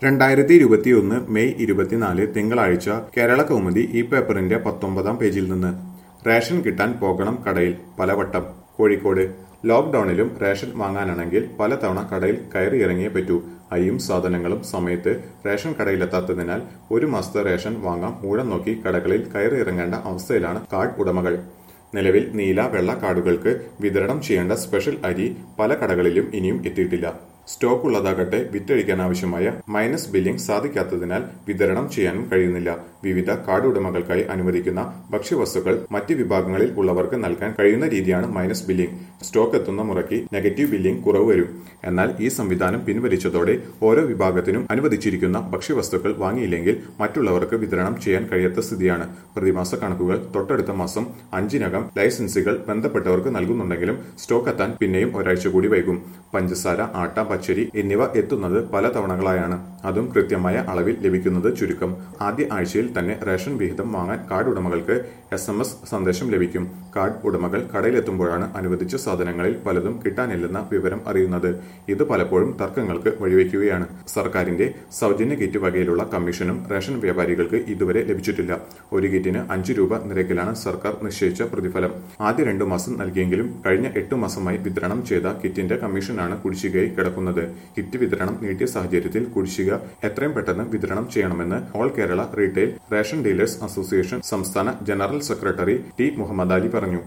രണ്ടായിരത്തി ഇരുപത്തിയൊന്ന് മെയ് ഇരുപത്തിനാല് തിങ്കളാഴ്ച കേരള കൗമുദി ഈ പേപ്പറിന്റെ പത്തൊമ്പതാം പേജിൽ നിന്ന് റേഷൻ കിട്ടാൻ പോകണം കടയിൽ പലവട്ടം കോഴിക്കോട് ലോക്ഡൌണിലും റേഷൻ വാങ്ങാനാണെങ്കിൽ പലതവണ കടയിൽ കയറിയിറങ്ങിയേ പറ്റൂ അരിയും സാധനങ്ങളും സമയത്ത് റേഷൻ കടയിലെത്താത്തതിനാൽ ഒരു മാസത്തെ റേഷൻ വാങ്ങാൻ ഊഴം നോക്കി കടകളിൽ കയറിയിറങ്ങേണ്ട അവസ്ഥയിലാണ് കാർഡ് ഉടമകൾ നിലവിൽ നീല വെള്ള കാർഡുകൾക്ക് വിതരണം ചെയ്യേണ്ട സ്പെഷ്യൽ അരി പല കടകളിലും ഇനിയും എത്തിയിട്ടില്ല സ്റ്റോക്ക് ഉള്ളതാകട്ടെ വിറ്റഴിക്കാനാവശ്യമായ മൈനസ് ബില്ലിംഗ് സാധിക്കാത്തതിനാൽ വിതരണം ചെയ്യാനും കഴിയുന്നില്ല വിവിധ കാർഡ് ഉടമകൾക്കായി അനുവദിക്കുന്ന ഭക്ഷ്യവസ്തുക്കൾ മറ്റ് വിഭാഗങ്ങളിൽ ഉള്ളവർക്ക് നൽകാൻ കഴിയുന്ന രീതിയാണ് മൈനസ് ബില്ലിംഗ് സ്റ്റോക്ക് എത്തുന്ന മുറയ്ക്ക് നെഗറ്റീവ് ബില്ലിംഗ് കുറവ് വരും എന്നാൽ ഈ സംവിധാനം പിൻവലിച്ചതോടെ ഓരോ വിഭാഗത്തിനും അനുവദിച്ചിരിക്കുന്ന ഭക്ഷ്യവസ്തുക്കൾ വാങ്ങിയില്ലെങ്കിൽ മറ്റുള്ളവർക്ക് വിതരണം ചെയ്യാൻ കഴിയാത്ത സ്ഥിതിയാണ് പ്രതിമാസ കണക്കുകൾ തൊട്ടടുത്ത മാസം അഞ്ചിനകം ലൈസൻസുകൾ ബന്ധപ്പെട്ടവർക്ക് നൽകുന്നുണ്ടെങ്കിലും സ്റ്റോക്ക് എത്താൻ പിന്നെയും ഒരാഴ്ച കൂടി വൈകും പഞ്ചസാര ആട്ട പച്ചരി എന്നിവ എത്തുന്നത് പല തവണകളായാണ് അതും കൃത്യമായ അളവിൽ ലഭിക്കുന്നത് ചുരുക്കം ആദ്യ ആഴ്ചയിൽ തന്നെ റേഷൻ വിഹിതം വാങ്ങാൻ കാർഡ് ഉടമകൾക്ക് എസ് എം എസ് സന്ദേശം ലഭിക്കും കാർഡ് ഉടമകൾ കടയിലെത്തുമ്പോഴാണ് അനുവദിച്ച സാധനങ്ങളിൽ പലതും കിട്ടാനില്ലെന്ന വിവരം അറിയുന്നത് ഇത് പലപ്പോഴും തർക്കങ്ങൾക്ക് വഴിവെക്കുകയാണ് സർക്കാരിന്റെ സൗജന്യ കിറ്റ് വകയിലുള്ള കമ്മീഷനും റേഷൻ വ്യാപാരികൾക്ക് ഇതുവരെ ലഭിച്ചിട്ടില്ല ഒരു കിറ്റിന് അഞ്ച് രൂപ നിരക്കിലാണ് സർക്കാർ നിശ്ചയിച്ച പ്രതിഫലം ആദ്യ രണ്ടു മാസം നൽകിയെങ്കിലും കഴിഞ്ഞ എട്ടു മാസമായി വിതരണം ചെയ്ത കിറ്റിന്റെ കമ്മീഷനാണ് കുടിശ്ശികയായി കിടക്കുന്നത് കിറ്റ് വിതരണം നീട്ടിയ സാഹചര്യത്തിൽ കുടിശ്ശിക എത്രയും പെട്ടെന്ന് വിതരണം ചെയ്യണമെന്ന് all Kerala retail ration dealers association സംസ്ഥാന general secretary T Muhammad Ali പറഞ്ഞു